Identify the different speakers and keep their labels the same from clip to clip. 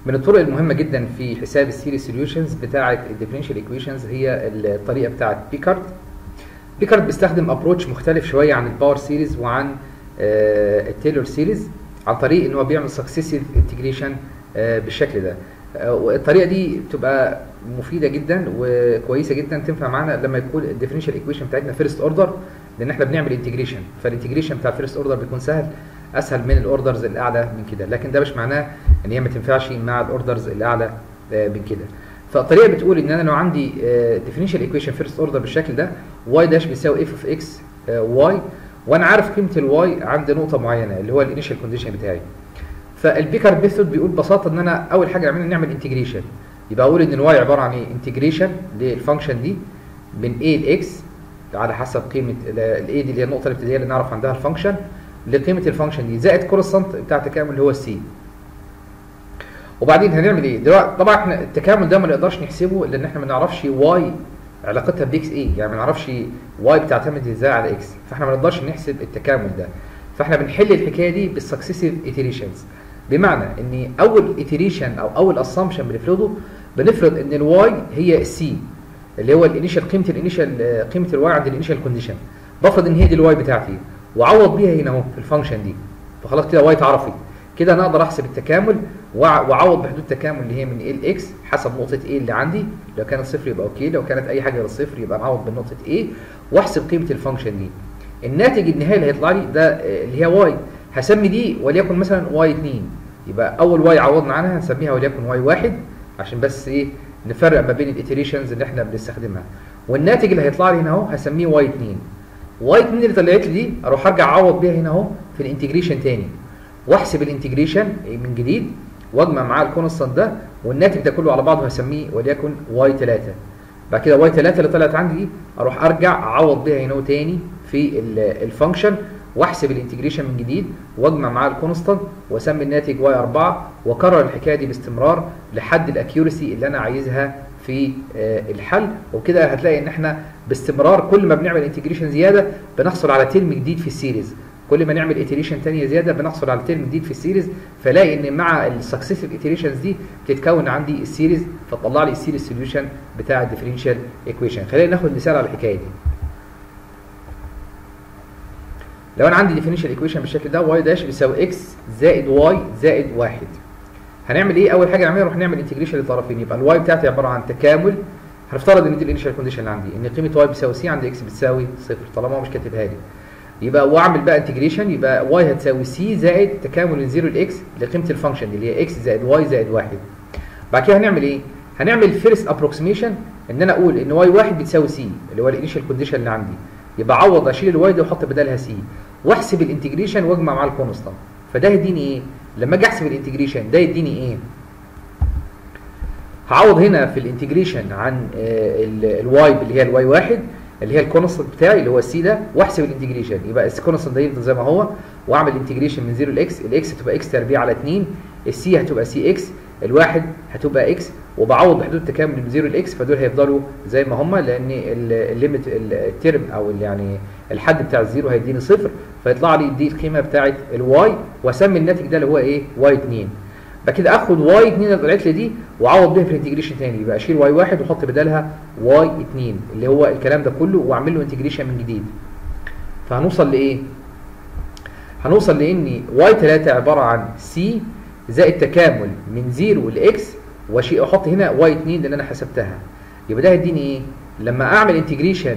Speaker 1: من الطرق المهمه جدا في حساب السيريز سوليوشنز بتاعه الديفرنشال ايكويشنز هي الطريقه بتاعه بيكارد بيكارد بيستخدم ابروتش مختلف شويه عن الباور سيريز وعن آه، التايلور سيريز عن طريق ان هو بيعمل سكسيسيف انتجريشن بالشكل ده آه، والطريقه دي بتبقى مفيده جدا وكويسه جدا تنفع معانا لما يكون الديفرنشال ايكويشن بتاعتنا فيرست اوردر لان احنا بنعمل انتجريشن فالانتجريشن بتاع الفيرست اوردر بيكون سهل اسهل من الاوردرز الاعلى من كده لكن ده مش معناه ان هي ما تنفعش مع الاوردرز الاعلى آه، من كده فالطريقه بتقول ان انا لو عندي ديفرنشال ايكويشن فيرست اوردر بالشكل ده واي داش بيساوي اف اوف اكس واي وانا عارف قيمه الواي عند نقطه معينه اللي هو الانيشال كونديشن بتاعي فالبيكر ميثود بيقول ببساطه ان انا اول حاجه اعملها نعمل انتجريشن يبقى اقول ان الواي عباره عن ايه انتجريشن للفانكشن دي من a ل x على حسب قيمه ال a دي اللي هي النقطه الابتدائيه اللي نعرف عندها الفانكشن لقيمه الفانكشن دي زائد كورسنت بتاع التكامل اللي هو السي وبعدين هنعمل ايه دلوقتي طبعا احنا التكامل ده ما نقدرش نحسبه لان احنا ما نعرفش واي علاقتها باكس ايه يعني ما نعرفش واي بتعتمد ازاي على اكس فاحنا ما نقدرش نحسب التكامل ده فاحنا بنحل الحكايه دي بالسكسيسيف ايتريشنز بمعنى ان اول ايتريشن او اول اسامبشن بنفرضه بنفرض ان الواي هي السي اللي هو الانيشال قيمه الانيشال قيمه الواي عند الانيشال كونديشن بفرض ان هي دي الواي بتاعتي وعوض بيها هنا اهو في الفانكشن دي فخلاص كده واي اتعرفت كده انا اقدر احسب التكامل وأع- واعوض بحدود تكامل اللي هي من A ل X حسب نقطة A اللي عندي لو كانت صفر يبقى اوكي لو كانت اي حاجة غير الصفر يبقى نعوض بنقطة A واحسب قيمة الفانكشن دي الناتج النهائي اللي هيطلع لي ده آه، اللي هي y هسمي دي وليكن مثلا y 2 يبقى اول y عوضنا عنها هنسميها وليكن y 1 عشان بس ايه نفرق ما بين الايتريشنز اللي احنا بنستخدمها والناتج اللي هيطلع لي هنا اهو هسميه y 2 y 2 اللي طلعت لي دي اروح ارجع اعوض بيها هنا اهو في الانتجريشن تاني واحسب الانتجريشن من جديد واجمع معاه الكونستانت ده والناتج ده كله على بعضه هسميه وليكن واي 3 بعد كده واي 3 اللي طلعت عندي دي اروح ارجع اعوض بيها هنا تاني في الفانكشن واحسب الانتجريشن من جديد واجمع معاه الكونستانت واسمي الناتج واي 4 واكرر الحكايه دي باستمرار لحد الاكيورسي اللي انا عايزها في آه، الحل وكده هتلاقي ان احنا باستمرار كل ما بنعمل انتجريشن زياده بنحصل على ترم جديد في السيريز كل ما نعمل ايتريشن ثانيه زياده بنحصل على ترم جديد في السيريز فلاقي ان مع السكسيسيف ايتريشنز دي بتتكون عندي السيريز فتطلع لي السيريز سوليوشن بتاع الديفرنشال ايكويشن خلينا ناخد مثال على الحكايه دي لو انا عندي ديفرنشال ايكويشن بالشكل ده واي داش بيساوي اكس زائد واي زائد واحد هنعمل ايه اول حاجه نعملها نروح نعمل انتجريشن للطرفين يبقى الواي بتاعتي عباره عن تكامل هنفترض ان دي الانيشال كونديشن اللي عندي ان قيمه واي بتساوي سي عند اكس بتساوي صفر طالما هو مش كاتبها لي يبقى واعمل بقى انتجريشن يبقى واي هتساوي سي زائد تكامل من 0 لاكس لقيمه الفانكشن دي اللي هي اكس زائد واي زائد واحد بعد كده هنعمل ايه؟ هنعمل فيرست ابروكسيميشن ان انا اقول ان واي واحد بتساوي سي اللي هو الانيشال كونديشن اللي عندي يبقى عوض اشيل الواي دي واحط بدالها سي واحسب الانتجريشن واجمع مع الكونستانت فده يديني ايه؟ لما اجي احسب الانتجريشن ده يديني ايه؟ هعوض هنا في الانتجريشن عن الواي اللي هي الواي واحد اللي هي الكونستنت بتاعي اللي هو السي ده واحسب الانتجريشن يبقى الكونستنت ده يفضل زي ما هو واعمل انتجريشن من 0 لاكس الاكس هتبقى اكس تربيع على 2 السي هتبقى سي اكس الواحد هتبقى اكس وبعوض بحدود تكامل من 0 لاكس فدول هيفضلوا زي ما هم لان الليميت الترم او ال- يعني الحد بتاع الزيرو هيديني صفر فيطلع لي دي القيمه بتاعت الواي واسمي الناتج ده اللي هو ايه واي 2 بعد كده اخد واي 2 اللي طلعت لي دي واعوض بيها في الانتجريشن تاني يبقى اشيل واي 1 واحط بدالها واي 2 اللي هو الكلام ده كله واعمل له انتجريشن من جديد فهنوصل لايه هنوصل لان واي 3 عباره عن سي زائد تكامل من 0 لاكس واشيل احط هنا واي 2 اللي انا حسبتها يبقى ده هيديني ايه لما اعمل انتجريشن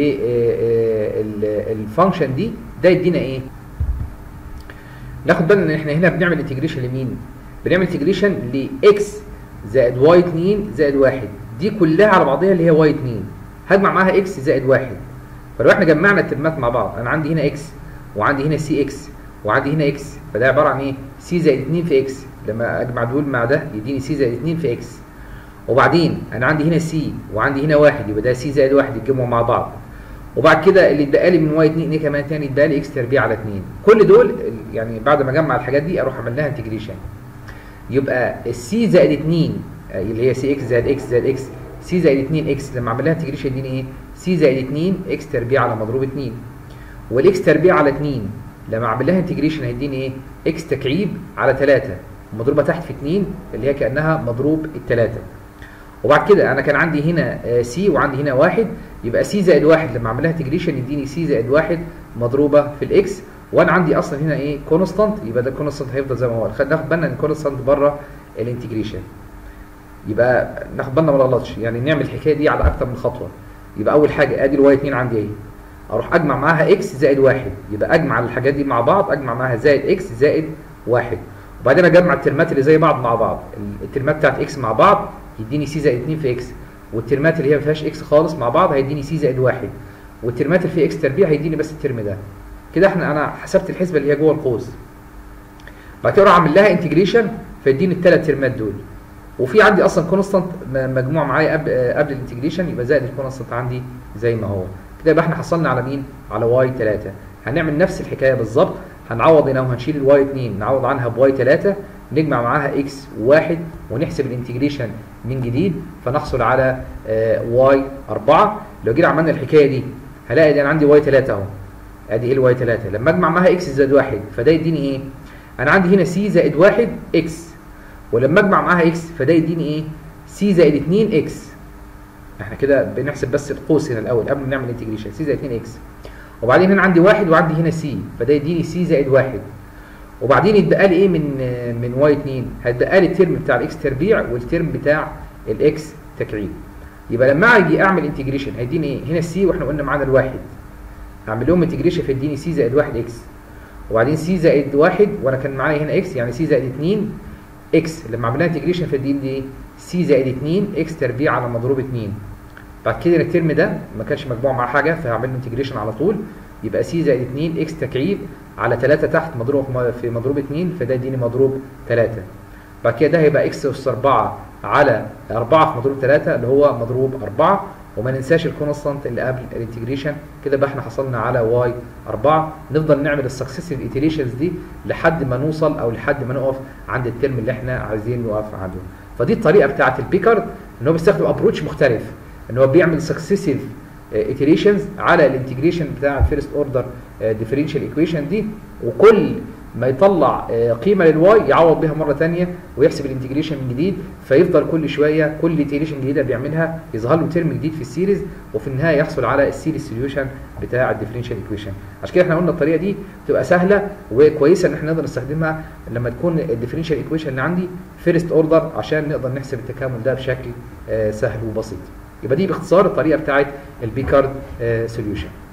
Speaker 1: للفانكشن دي ده يدينا ايه ناخد بالنا ان احنا هنا بنعمل انتجريشن لمين بنعمل انتجريشن لاكس زائد واي 2 زائد 1 دي كلها على بعضها اللي هي واي 2 هجمع معاها اكس زائد 1 فلو احنا جمعنا الترمات مع بعض انا عندي هنا اكس وعندي هنا سي اكس وعندي هنا اكس فده عباره عن ايه سي زائد 2 في اكس لما اجمع دول مع ده يديني سي زائد 2 في اكس وبعدين انا عندي هنا سي وعندي هنا واحد يبقى ده سي زائد واحد يتجمعوا مع بعض وبعد كده اللي اتبقى لي من واي 2 ايه كمان تاني اتبقى لي اكس تربيع على 2 كل دول يعني بعد ما اجمع الحاجات دي اروح اعمل لها انتجريشن يبقى السي زائد 2 آه، اللي هي سي اكس زائد اكس زائد اكس سي زائد 2 اكس لما اعمل لها انتجريشن يديني ايه سي زائد 2 اكس تربيع على مضروب 2 والاكس تربيع على 2 لما اعمل لها انتجريشن هيديني ايه اكس تكعيب على 3 ومضروبه تحت في 2 اللي هي كانها مضروب الثلاثه وبعد كده انا كان عندي هنا سي وعندي هنا واحد يبقى سي زائد واحد لما اعمل لها انتجريشن يديني سي زائد واحد مضروبه في الاكس وانا عندي اصلا هنا ايه كونستانت يبقى ده كونستانت هيفضل زي ما هو خد ناخد بالنا ان كونستانت بره الانتجريشن يبقى ناخد بالنا ما نغلطش يعني نعمل الحكايه دي على اكتر من خطوه يبقى اول حاجه ادي الواي 2 عندي اهي اروح اجمع معاها اكس زائد واحد يبقى اجمع الحاجات دي مع بعض اجمع معاها زائد اكس زائد واحد وبعدين اجمع الترمات اللي زي بعض مع بعض الترمات بتاعت اكس مع بعض يديني سي زائد 2 في اكس والترمات اللي هي ما فيهاش اكس خالص مع بعض هيديني سي زائد واحد والترمات اللي فيها اكس تربيع هيديني بس الترم ده كده احنا انا حسبت الحسبه اللي هي جوه القوس بعد كده اروح اعمل لها انتجريشن فيديني الثلاث ترمات دول وفي عندي اصلا كونستانت مجموع معايا قبل قبل الانتجريشن يبقى زائد الكونستانت عندي زي ما هو كده يبقى احنا حصلنا على مين على واي 3 هنعمل نفس الحكايه بالظبط هنعوض هنا وهنشيل الواي 2 نعوض عنها بواي 3 نجمع معاها اكس واحد ونحسب الانتجريشن من جديد فنحصل على آه واي 4 لو جينا عملنا الحكايه دي هلاقي دي انا عندي واي 3 اهو ادي ايه الواي 3 لما اجمع معاها اكس زائد واحد فده يديني ايه انا عندي هنا سي زائد واحد اكس ولما اجمع معاها اكس فده يديني ايه سي زائد 2 اكس احنا كده بنحسب بس القوس هنا الاول قبل ما نعمل انتجريشن سي زائد 2 اكس وبعدين هنا عندي واحد وعندي هنا سي فده يديني سي زائد واحد وبعدين يتبقى لي ايه من من واي 2 هيتبقى لي الترم بتاع الاكس تربيع والترم بتاع الاكس تكعيب يبقى لما اجي اعمل انتجريشن هيديني ايه هنا السي واحنا قلنا معانا الواحد هعمل لهم انتجريشن فيديني سي زائد 1 اكس وبعدين سي زائد 1 وانا كان معايا هنا اكس يعني سي زائد 2 اكس لما عملنا انتجريشن فيديني ايه سي زائد 2 اكس تربيع على مضروب 2 بعد كده الترم ده ما كانش مجموع مع حاجه فهعمل له انتجريشن على طول يبقى سي زائد 2 اكس تكعيب على 3 تحت مضروب في مضروب 2 فده يديني مضروب 3 بعد كده ده هيبقى اكس اس 4 على 4 في مضروب 3 اللي هو مضروب 4 وما ننساش الكونستانت اللي قبل الانتجريشن كده بقى احنا حصلنا على واي 4 نفضل نعمل السكسيسيف ايتريشنز دي لحد ما نوصل او لحد ما نقف عند الترم اللي احنا عايزين نقف عنده فدي الطريقه بتاعه البيكارد ان هو بيستخدم ابروتش مختلف ان هو بيعمل سكسيسيف ايتريشنز على الانتجريشن بتاع الفيرست اوردر ديفرنشال ايكويشن دي وكل ما يطلع قيمه للواي يعوض بها مره ثانيه ويحسب الانتجريشن من جديد فيفضل كل شويه كل ايتريشن جديده بيعملها يظهر له ترم جديد في السيريز وفي النهايه يحصل على السيريز سوليوشن بتاع الديفرنشال ايكويشن عشان كده احنا قلنا الطريقه دي بتبقى سهله وكويسه ان احنا نقدر نستخدمها لما تكون الديفرنشال ايكويشن اللي عندي فيرست اوردر عشان نقدر نحسب التكامل ده بشكل سهل وبسيط يبقى دي باختصار الطريقه بتاعت البيكارد سوليوشن